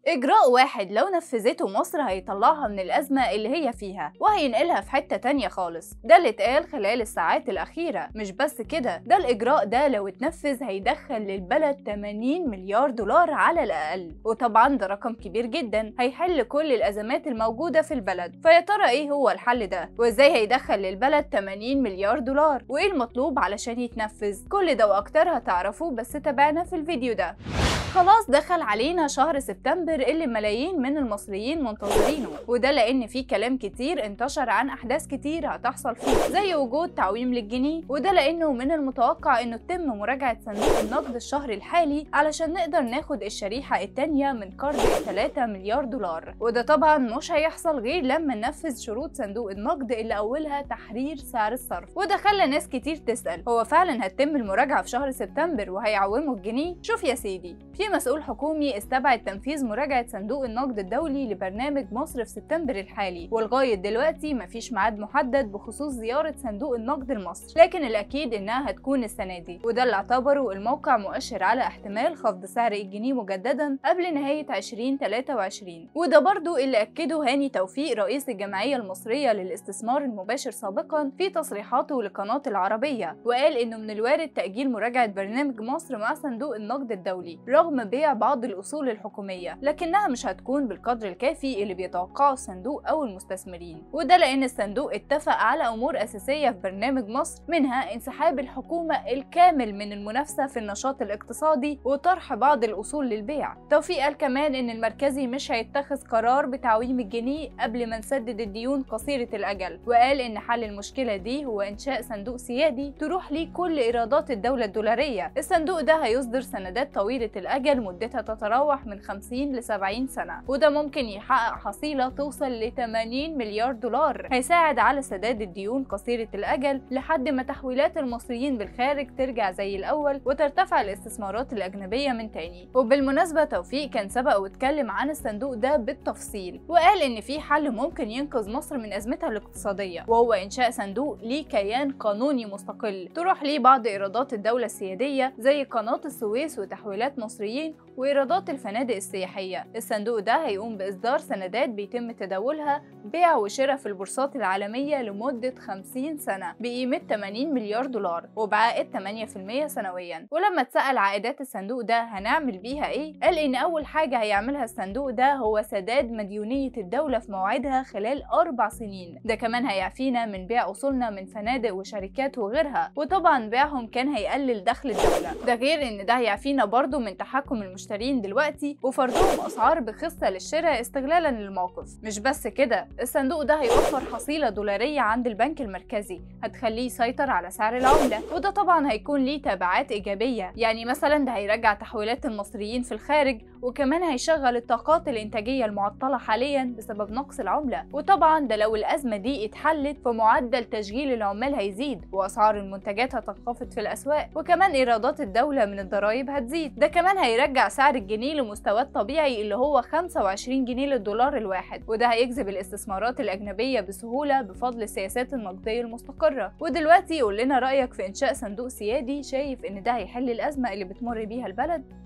إجراء واحد لو نفذته مصر هيطلعها من الأزمة اللي هي فيها وهينقلها في حتة تانية خالص ده اللي اتقال خلال الساعات الأخيرة مش بس كده ده الإجراء ده لو اتنفذ هيدخل للبلد 80 مليار دولار على الأقل وطبعا ده رقم كبير جدا هيحل كل الأزمات الموجودة في البلد فيا ترى إيه هو الحل ده وإزاي هيدخل للبلد 80 مليار دولار وإيه المطلوب علشان يتنفذ كل ده وأكتر هتعرفوه بس تابعنا في الفيديو ده خلاص دخل علينا شهر سبتمبر اللي ملايين من المصريين منتظرينه وده لان في كلام كتير انتشر عن احداث كتير هتحصل فيه زي وجود تعويم للجنيه وده لانه من المتوقع انه تتم مراجعه صندوق النقد الشهر الحالي علشان نقدر ناخد الشريحه التانيه من قرض 3 مليار دولار وده طبعا مش هيحصل غير لما ننفذ شروط صندوق النقد اللي اولها تحرير سعر الصرف وده خلى ناس كتير تسال هو فعلا هتتم المراجعه في شهر سبتمبر وهيعوموا الجنيه شوف يا سيدي في مسؤول حكومي استبعد تنفيذ مراجعة صندوق النقد الدولي لبرنامج مصر في سبتمبر الحالي ولغاية دلوقتي مفيش ميعاد محدد بخصوص زيارة صندوق النقد لمصر لكن الأكيد إنها هتكون السنة دي وده اللي اعتبره الموقع مؤشر على احتمال خفض سعر الجنيه مجددا قبل نهاية 2023 وده برضو اللي أكده هاني توفيق رئيس الجمعية المصرية للاستثمار المباشر سابقا في تصريحاته لقناة العربية وقال إنه من الوارد تأجيل مراجعة برنامج مصر مع صندوق النقد الدولي رغم بيع بعض الأصول الحكومية لكنها مش هتكون بالقدر الكافي اللي بيتوقعه الصندوق أو المستثمرين وده لأن الصندوق اتفق على أمور أساسية في برنامج مصر منها انسحاب الحكومة الكامل من المنافسة في النشاط الاقتصادي وطرح بعض الأصول للبيع توفيق قال كمان إن المركزي مش هيتخذ قرار بتعويم الجنيه قبل ما نسدد الديون قصيرة الأجل وقال إن حل المشكلة دي هو إنشاء صندوق سيادي تروح ليه كل إيرادات الدولة الدولارية الصندوق ده هيصدر سندات طويلة الأجل مدتها تتراوح من 50 ل 70 سنة وده ممكن يحقق حصيلة توصل ل 80 مليار دولار هيساعد على سداد الديون قصيرة الأجل لحد ما تحويلات المصريين بالخارج ترجع زي الأول وترتفع الاستثمارات الأجنبية من تاني وبالمناسبة توفيق كان سبق واتكلم عن الصندوق ده بالتفصيل وقال إن في حل ممكن ينقذ مصر من أزمتها الاقتصادية وهو إنشاء صندوق ليه كيان قانوني مستقل تروح ليه بعض إيرادات الدولة السيادية زي قناة السويس وتحويلات مصريين وإيرادات الفنادق السياحية الصندوق ده هيقوم بإصدار سندات بيتم تداولها بيع وشراء في البورصات العالمية لمدة 50 سنة بقيمة 80 مليار دولار وبعائد 8% سنويا ولما اتسأل عائدات الصندوق ده هنعمل بيها ايه قال ان اول حاجة هيعملها الصندوق ده هو سداد مديونية الدولة في موعدها خلال أربع سنين ده كمان هيعفينا من بيع أصولنا من فنادق وشركات وغيرها وطبعا بيعهم كان هيقلل دخل الدولة ده غير ان ده هيعفينا برضو من تحكم المشترين دلوقتي وفرضهم أسعار بخسة للشراء استغلالا للموقف مش بس كده الصندوق ده هيوفر حصيلة دولارية عند البنك المركزي هتخليه يسيطر على سعر العملة وده طبعا هيكون ليه تبعات إيجابية يعني مثلا ده هيرجع تحويلات المصريين في الخارج وكمان هيشغل الطاقات الإنتاجية المعطلة حاليا بسبب نقص العملة وطبعا ده لو الأزمة دي اتحلت فمعدل تشغيل العمال هيزيد وأسعار المنتجات هتنخفض في الأسواق وكمان إيرادات الدولة من الضرائب هتزيد ده كمان هيرجع سعر الجنيه لمستواه الطبيعي اللي هو 25 جنيه للدولار الواحد وده هيجذب الاستثمارات الأجنبية بسهولة بفضل السياسات النقدية المستقرة ودلوقتي قول لنا رأيك في إنشاء صندوق سيادي شايف إن ده هيحل الأزمة اللي بتمر بيها البلد